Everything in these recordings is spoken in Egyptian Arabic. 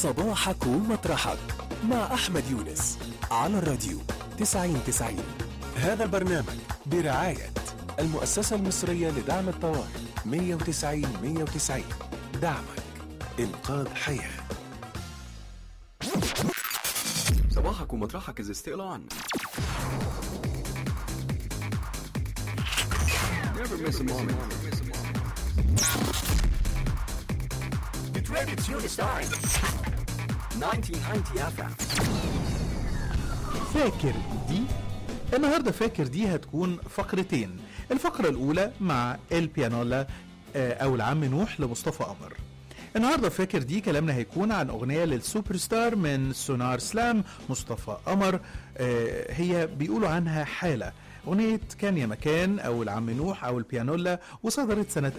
صباحك ومطرحك مع أحمد يونس على الراديو 90 90 هذا البرنامج برعاية المؤسسة المصرية لدعم الطوارئ 190 190 دعمك إنقاذ حياة صباحك ومطرحك is still on. Never miss a moment. Get ready to the start. 1990 FM. فاكر دي النهارده فاكر دي هتكون فقرتين الفقرة الأولى مع البيانولا آه، أو العم نوح لمصطفى قمر النهارده فاكر دي كلامنا هيكون عن أغنية للسوبر ستار من سونار سلام مصطفى قمر آه، هي بيقولوا عنها حالة أغنية كان يا مكان أو العم نوح أو البيانولا وصدرت سنة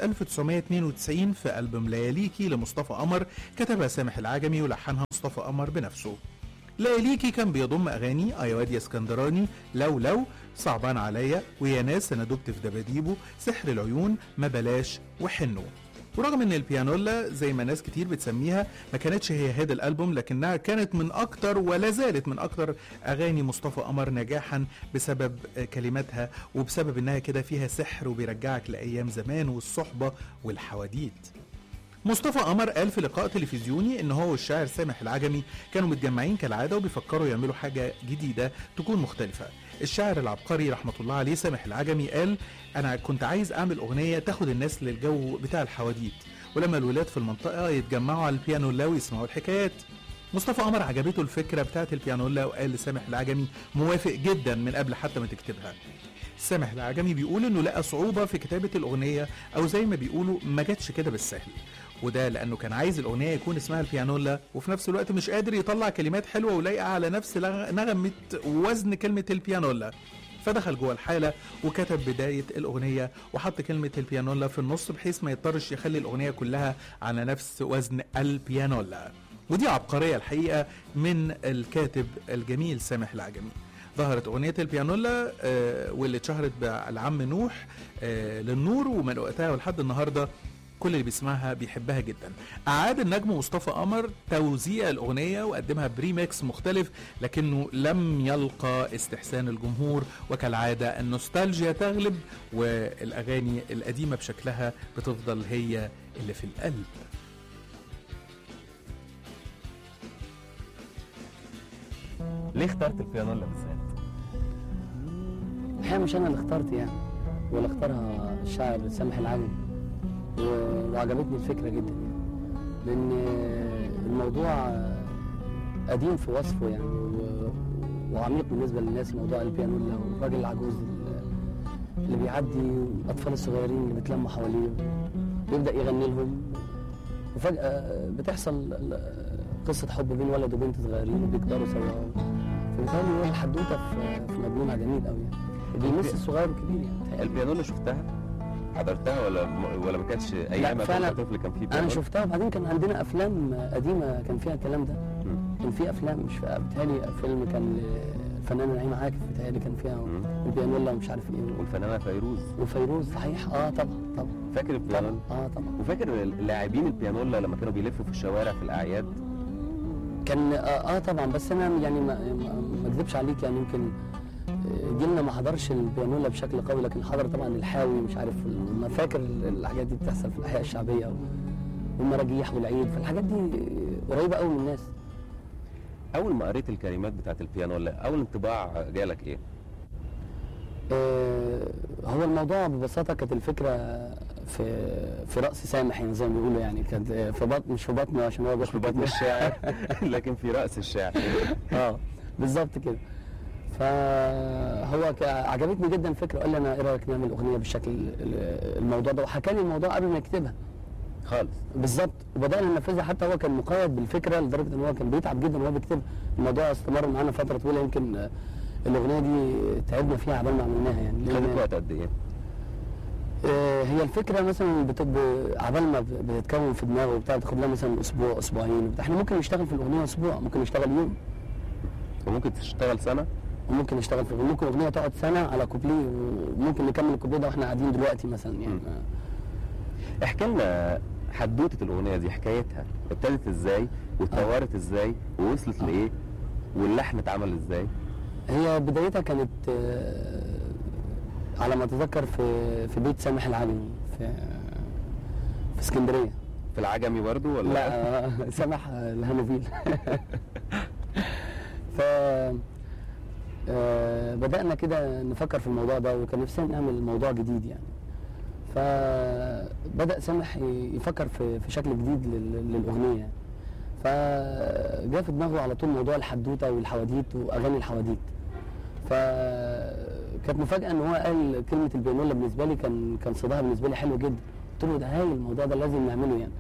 1992 في ألبوم لياليكي لمصطفى قمر كتبها سامح العجمي ولحنها مصطفى قمر بنفسه لياليكي كان بيضم اغاني ايواد يا اسكندراني لو لو صعبان عليا ويا ناس انا دبت في دباديبه سحر العيون ما بلاش وحنو ورغم ان البيانولا زي ما ناس كتير بتسميها ما كانتش هي هذا الالبوم لكنها كانت من اكتر ولا زالت من اكتر اغاني مصطفى قمر نجاحا بسبب آه، كلماتها وبسبب انها كده فيها سحر وبيرجعك لايام زمان والصحبه والحواديت مصطفى قمر قال في لقاء تلفزيوني ان هو والشاعر سامح العجمي كانوا متجمعين كالعاده وبيفكروا يعملوا حاجه جديده تكون مختلفه الشاعر العبقري رحمه الله عليه سامح العجمي قال انا كنت عايز اعمل اغنيه تاخد الناس للجو بتاع الحواديت ولما الولاد في المنطقه يتجمعوا على البيانولا ويسمعوا الحكايات مصطفى قمر عجبته الفكره بتاعت البيانولا وقال لسامح العجمي موافق جدا من قبل حتى ما تكتبها سامح العجمي بيقول انه لقى صعوبه في كتابه الاغنيه او زي ما بيقولوا ما جاتش كده بالسهل وده لانه كان عايز الاغنيه يكون اسمها البيانولا وفي نفس الوقت مش قادر يطلع كلمات حلوه ولايقه على نفس لغ- نغمه ووزن كلمه البيانولا فدخل جوه الحاله وكتب بدايه الاغنيه وحط كلمه البيانولا في النص بحيث ما يضطرش يخلي الاغنيه كلها على نفس وزن البيانولا ودي عبقريه الحقيقه من الكاتب الجميل سامح العجمي ظهرت أغنية البيانولا آه، واللي اتشهرت بالعم نوح آه، للنور ومن وقتها ولحد النهاردة كل اللي بيسمعها بيحبها جدا أعاد النجم مصطفى قمر توزيع الأغنية وقدمها بريميكس مختلف لكنه لم يلقى استحسان الجمهور وكالعادة النوستالجيا تغلب والأغاني القديمة بشكلها بتفضل هي اللي في القلب ليه اخترت البيانولا بالذات؟ الحقيقة مش أنا اللي اخترت يعني ولا اختارها الشاعر سامح العجمي و- وعجبتني الفكرة جدا يعني لأن الموضوع قديم في وصفه يعني و- وعميق بالنسبة للناس موضوع البيانولا والراجل العجوز اللي بيعدي الأطفال الصغيرين اللي بيتلموا حواليه ويبدأ يغني لهم وفجأة بتحصل قصة حب بين ولد وبنت صغيرين وبيكبروا سوا فبالتالي هو الحدوتة في في مجنونها جميل قوي يعني بيمس الصغير والكبير يعني البيانولا شفتها؟ حضرتها ولا ولا ما كانتش ايام ما فعلا. كنت طفل كان في انا بيانولا؟ شفتها وبعدين كان عندنا افلام قديمه كان فيها الكلام ده مم. كان في افلام مش فا- بيتهيألي فيلم كان الفنانه نعيمه عاكف بيتهيألي كان فيها مم. البيانولا ومش عارف ايه والفنانه فيروز وفيروز صحيح اه طبعا طبعا فاكر طبعا البيانولا؟ اه طبعا وفاكر جلاعبين البيانولا لما كانوا بيلفوا في الشوارع في الاعياد كان اه, آه طبعا بس انا يعني ما ما ما اكذبش عليك يعني يمكن آه، جيلنا ما حضرش البيانولا بشكل قوي لكن حضر طبعا الحاوي مش عارف ما فاكر الحاجات دي بتحصل في الاحياء الشعبيه والمراجيح والعيد فالحاجات دي قريبه قوي من الناس اول ما قريت الكلمات بتاعت البيانولا اول انطباع جالك ايه؟ آه، هو الموضوع ببساطة كانت الفكرة في في رأس سامح يعني زي ما بيقولوا يعني كانت في بطن مش في بطنه عشان هو مش في بطن الشاعر لكن في راس الشاعر اه بالظبط كده فهو ك- عجبتني جدا الفكرة قال لي انا ايه رايك نعمل اغنية بالشكل ال- الموضوع ده وحكى لي الموضوع قبل ما يكتبها خالص بالظبط وبدأنا ننفذها حتى هو كان مقيد بالفكرة لدرجة ان هو كان بيتعب جدا وهو بيكتبها الموضوع استمر معانا فترة طويلة يمكن آه، الاغنية دي تعبنا فيها عبال ما عملناها يعني لأن- خدت وقت قد ايه؟ آه، هي الفكره مثلا بتبقى عبال ما ب- بتتكون في دماغه وبتاع بتاخد لها مثلا اسبوع اسبوعين وبتاع. احنا ممكن نشتغل في الاغنيه اسبوع ممكن نشتغل يوم وممكن تشتغل سنه وممكن نشتغل في ممكن اغنيه تقعد سنه على كوبليه وممكن نكمل الكوبليه ده واحنا قاعدين دلوقتي مثلا يعني مم. احكي لنا حدوته الاغنيه دي حكايتها ابتدت ازاي واتطورت ازاي ووصلت لايه واللحن اتعمل ازاي هي بدايتها كانت آه، على ما اتذكر في في بيت سامح العجمي في في اسكندريه في العجمي برضو ولا لا آه، سامح الهانوفيل ف آه، بدأنا كده نفكر في الموضوع ده وكان نفسنا نعمل موضوع جديد يعني فبدأ سامح ي- يفكر في في شكل جديد لل- للأغنية فجاء في دماغه على طول موضوع الحدوتة والحواديت وأغاني الحواديت فكانت مفاجأة إن هو قال كلمة البيانولا بالنسبة لي كان كان صداها بالنسبة لي حلو جدا قلت له ده هايل الموضوع ده لازم نعمله يعني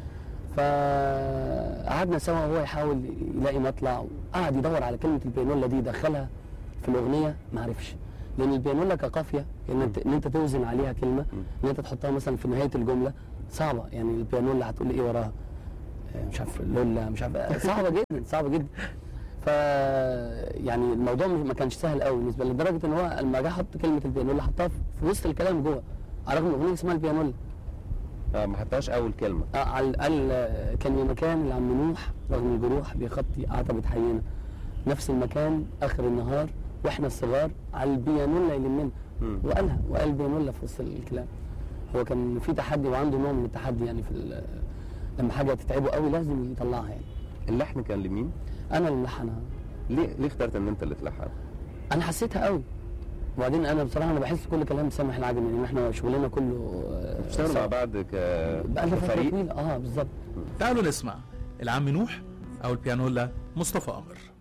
فقعدنا سوا وهو يحاول يلاقي مطلع قعد يدور على كلمه البيانولا دي يدخلها في الاغنيه ما عرفش لان البيانولا كقافيه ان انت ان انت توزن عليها كلمه ان انت تحطها مثلا في نهايه الجمله صعبه يعني البيانولا هتقول ايه وراها آه، مش عارف لولا مش عارف آه، صعبه جدا صعبه جدا ف يعني الموضوع مش- ما كانش سهل قوي بالنسبه لي لدرجه ان هو لما جه حط كلمه البيانولا حطها في وسط الكلام جوه على الرغم ان الاغنيه اسمها البيانولا اه ما حطهاش اول كلمه آه، قال قال آه، كان يا مكان لعم نوح رغم الجروح بيخطي عتبة حينا نفس المكان اخر النهار واحنا الصغار على البيانولا يلمنا مم. وقالها وقال بيانولا في وسط الكلام هو كان في تحدي وعنده نوع من التحدي يعني في ال- لما حاجه تتعبه قوي لازم يطلعها يعني اللحن كان لمين انا اللي ملحنها ليه ليه اخترت ان انت اللي تلحن انا حسيتها قوي وبعدين انا بصراحه انا بحس كل كلام سامح العجمي لان احنا شغلنا كله آه، اشتغلوا مع سوا. بعض ك بقالنا فتره كفريق طويله اه بالظبط تعالوا نسمع العم نوح او البيانولا مصطفى قمر